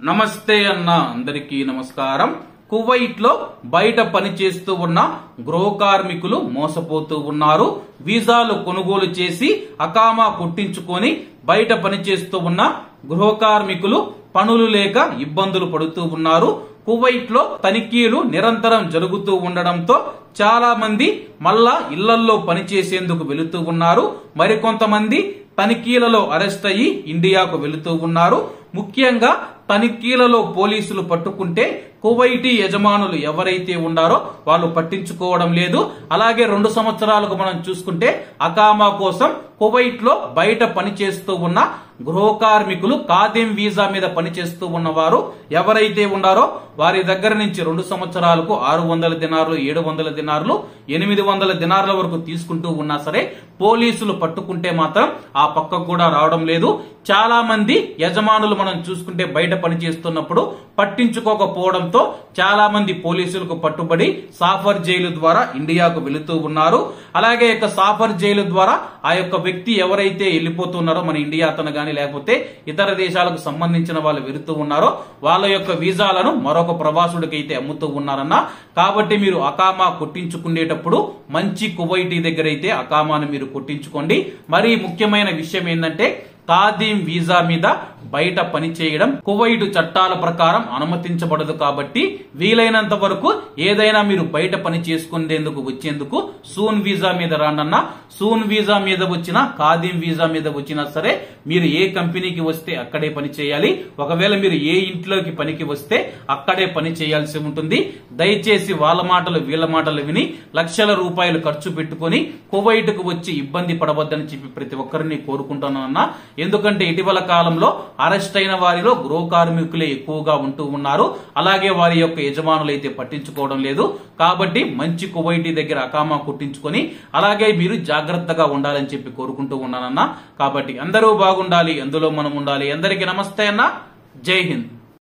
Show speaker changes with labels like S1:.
S1: నమస్తే అన్న అందరికీ నమస్కారం కువైట్ లో బయట పనిచేస్తూ ఉన్న గృహ కార్మికులు మోసపోతూ ఉన్నారు వీసాలు కొనుగోలు చేసి అకామా కుట్టించుకొని బయట పనిచేస్తూ ఉన్న గృహ కార్మికులు పనులు లేక ఇబ్బందులు పడుతూ ఉన్నారు కువైట్ లో తనిఖీలు నిరంతరం జరుగుతూ ఉండడంతో చాలా మంది మళ్ళా ఇళ్లల్లో పనిచేసేందుకు వెళుతూ ఉన్నారు మరికొంతమంది తనిఖీలలో అరెస్ట్ అయ్యి ఇండియాకు వెళుతూ ఉన్నారు ముఖ్యంగా తనిఖీలలో పోలీసులు పట్టుకుంటే కువైటీ యజమానులు ఎవరైతే ఉన్నారో వాళ్ళు పట్టించుకోవడం లేదు అలాగే రెండు సంవత్సరాలకు మనం చూసుకుంటే అకామా కోసం కువైట్ లో బయట పనిచేస్తూ ఉన్న గృహ కార్మికులు కాదిం వీసా మీద పనిచేస్తూ ఉన్నవారు ఎవరైతే ఉన్నారో వారి దగ్గర నుంచి రెండు సంవత్సరాలకు ఆరు వందల దినార్లు ఏడు వందల దినార్లు ఎనిమిది వందల దినార్ల వరకు తీసుకుంటూ ఉన్నా సరే పోలీసులు పట్టుకుంటే మాత్రం ఆ పక్కకు కూడా రావడం లేదు చాలా మంది యజమానులు మనం చూసుకుంటే బయట పనిచేస్తున్నప్పుడు పట్టించుకోకపోవడంతో చాలా మంది పోలీసులకు పట్టుబడి సాఫర్ జైలు ద్వారా ఇండియాకు వెళుతూ ఉన్నారు అలాగే యొక్క సాఫర్ జైలు ద్వారా ఆ యొక్క వ్యక్తి ఎవరైతే వెళ్ళిపోతున్నారో మన ఇండియా అతను గాని లేకపోతే ఇతర దేశాలకు సంబంధించిన వాళ్ళు వెళుతూ ఉన్నారో వాళ్ళ యొక్క వీసాలను మరొక ప్రవాసుడికి అయితే అమ్ముతూ ఉన్నారన్న కాబట్టి మీరు అకామా కొట్టించుకునేటప్పుడు మంచి కువైటీ దగ్గర అయితే అకామాను మీరు కొట్టించుకోండి మరి ముఖ్యమైన విషయం ఏంటంటే ఖాదీం వీసా మీద బయట పని చేయడం కువైట్ చట్టాల ప్రకారం అనుమతించబడదు కాబట్టి వీలైనంత వరకు ఏదైనా మీరు బయట పని చేసుకునేందుకు వచ్చేందుకు సూన్ వీసా మీద రానన్నా సూన్ వీసా మీద వచ్చినా ఖాదీం వీసా మీద వచ్చినా సరే మీరు ఏ కంపెనీకి వస్తే అక్కడే పని చేయాలి ఒకవేళ మీరు ఏ ఇంట్లోకి పనికి వస్తే అక్కడే పని చేయాల్సి ఉంటుంది దయచేసి వాళ్ళ మాటలు వీళ్ళ మాటలు విని లక్షల రూపాయలు ఖర్చు పెట్టుకొని కువైట్ కు వచ్చి ఇబ్బంది పడవద్దని చెప్పి ప్రతి ఒక్కరిని కోరుకుంటున్నానన్నా ఎందుకంటే ఇటీవల కాలంలో అరెస్ట్ అయిన వారిలో గృహ కార్మికులే ఎక్కువగా ఉంటూ ఉన్నారు అలాగే వారి యొక్క యజమానులు అయితే పట్టించుకోవడం లేదు కాబట్టి మంచి కువైటీ దగ్గర అకామా కుట్టించుకొని అలాగే మీరు జాగ్రత్తగా ఉండాలని చెప్పి కోరుకుంటూ ఉన్నానన్నా కాబట్టి అందరూ బాగుండాలి అందులో మనం ఉండాలి అందరికీ నమస్తే అన్న జై హింద్